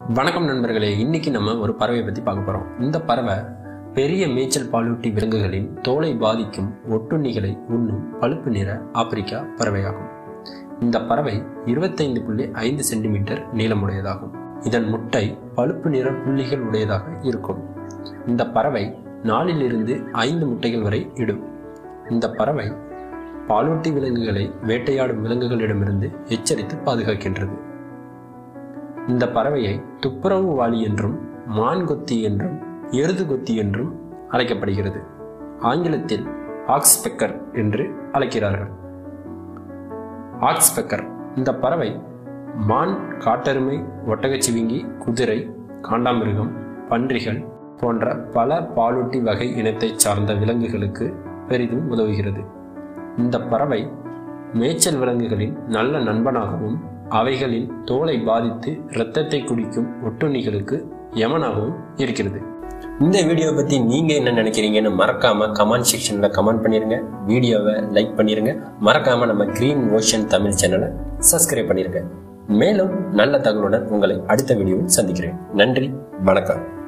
வணக்கம் நண்பர்களே இன்னைக்கு நம்ம ஒரு பறவையை பத்தி பார்க்க போறோம் இந்த பறவை பெரிய மேய்ச்சல் பாலூட்டி விலங்குகளின் தோலை பாதிக்கும் ஒட்டுண்ணிகளை உண்ணும் பழுப்பு நிற ஆப்பிரிக்கா பறவையாகும் இந்த பறவை இருபத்தைந்து புள்ளி ஐந்து சென்டிமீட்டர் நீளமுடையதாகும் இதன் முட்டை பழுப்பு நிற புள்ளிகள் உடையதாக இருக்கும் இந்த பறவை நாலிலிருந்து ஐந்து முட்டைகள் வரை இடும் இந்த பறவை பாலூட்டி விலங்குகளை வேட்டையாடும் விலங்குகளிடமிருந்து எச்சரித்து பாதுகாக்கின்றது இந்த பறவையை துப்புரவு வாளி என்றும் மான்கொத்தி என்றும் எருதுகொத்தி என்றும் அழைக்கப்படுகிறது ஆங்கிலத்தில் ஆக்ஸ்பெக்கர் என்று அழைக்கிறார்கள் ஆக்ஸ்பெக்கர் இந்த பறவை மான் காட்டெருமை ஒட்டகச்சிவிங்கி குதிரை காண்டாமிருகம் பன்றிகள் போன்ற பல பாலூட்டி வகை இனத்தைச் சார்ந்த விலங்குகளுக்கு பெரிதும் உதவுகிறது இந்த பறவை மேய்ச்சல் விலங்குகளின் நல்ல நண்பனாகவும் அவைகளின் தோலை பாதித்து இரத்தத்தை குடிக்கும் ஒட்டுண்ணிகளுக்கு யமனாகவும் இருக்கிறது இந்த வீடியோ பத்தி நீங்க என்ன நினைக்கிறீங்கன்னு மறக்காம கமெண்ட் செக்ஷன்ல கமெண்ட் பண்ணிருங்க வீடியோவை லைக் பண்ணிருங்க மறக்காம நம்ம கிரீன் ஓஷன் தமிழ் சேனலை சப்ஸ்கிரைப் பண்ணிருங்க மேலும் நல்ல தகவலுடன் உங்களை அடுத்த வீடியோவில் சந்திக்கிறேன் நன்றி வணக்கம்